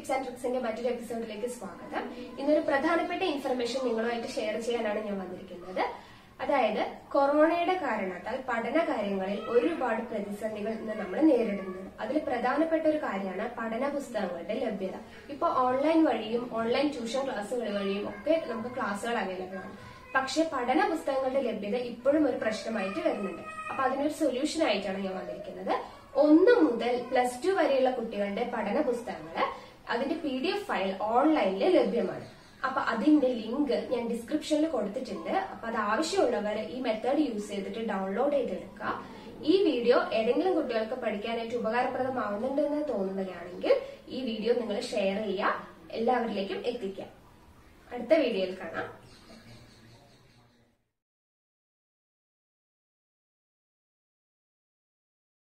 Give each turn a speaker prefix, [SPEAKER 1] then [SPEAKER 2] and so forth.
[SPEAKER 1] tips and ട്രിക്സിന്റെ മറ്റൊരു എപ്പിസോഡിലേക്ക് സ്വാഗതം ഇന്നൊരു പ്രധാനപ്പെട്ട ഇൻഫർമേഷൻ നിങ്ങളുമായിട്ട് ഷെയർ ചെയ്യാനാണ് ഞാൻ വന്നിരിക്കുന്നത് അതായത് കൊറോണയുടെ കാരണത്താൽ പഠന കാര്യങ്ങളിൽ ഒരുപാട് പ്രതിസന്ധികൾ ഇന്ന് നമ്മൾ നേരിടുന്നത് അതിൽ പ്രധാനപ്പെട്ട ഒരു കാര്യമാണ് പഠന പുസ്തകങ്ങളുടെ ലഭ്യത ഇപ്പോൾ ഓൺലൈൻ വഴിയും ഓൺലൈൻ ട്യൂഷൻ ക്ലാസ്സുകൾ വഴിയും ഒക്കെ നമുക്ക് ക്ലാസ്സുകൾ അവൈലബിൾ ആണ് പക്ഷെ പഠന പുസ്തകങ്ങളുടെ ലഭ്യത ഇപ്പോഴും ഒരു പ്രശ്നമായിട്ട് വരുന്നുണ്ട് അപ്പൊ അതിനൊരു സൊല്യൂഷൻ ആയിട്ടാണ് ഞാൻ വന്നിരിക്കുന്നത് ഒന്ന് മുതൽ പ്ലസ് ടു വരെയുള്ള കുട്ടികളുടെ പഠന പുസ്തകങ്ങള് അതിന്റെ പി ഡി എഫ് ഫയൽ ഓൺലൈനിൽ ലഭ്യമാണ് അപ്പൊ അതിന്റെ ലിങ്ക് ഞാൻ ഡിസ്ക്രിപ്ഷനിൽ കൊടുത്തിട്ടുണ്ട് അപ്പൊ അത് ആവശ്യമുള്ളവർ ഈ മെത്തേഡ് യൂസ് ചെയ്തിട്ട് ഡൗൺലോഡ് ചെയ്തെടുക്കുക ഈ വീഡിയോ ഏതെങ്കിലും കുട്ടികൾക്ക് പഠിക്കാനായിട്ട് ഉപകാരപ്രദമാവുന്നുണ്ടെന്ന് തോന്നുകയാണെങ്കിൽ ഈ വീഡിയോ നിങ്ങൾ ഷെയർ ചെയ്യുക എല്ലാവരിലേക്കും എത്തിക്കുക അടുത്ത വീഡിയോയിൽ കാണാം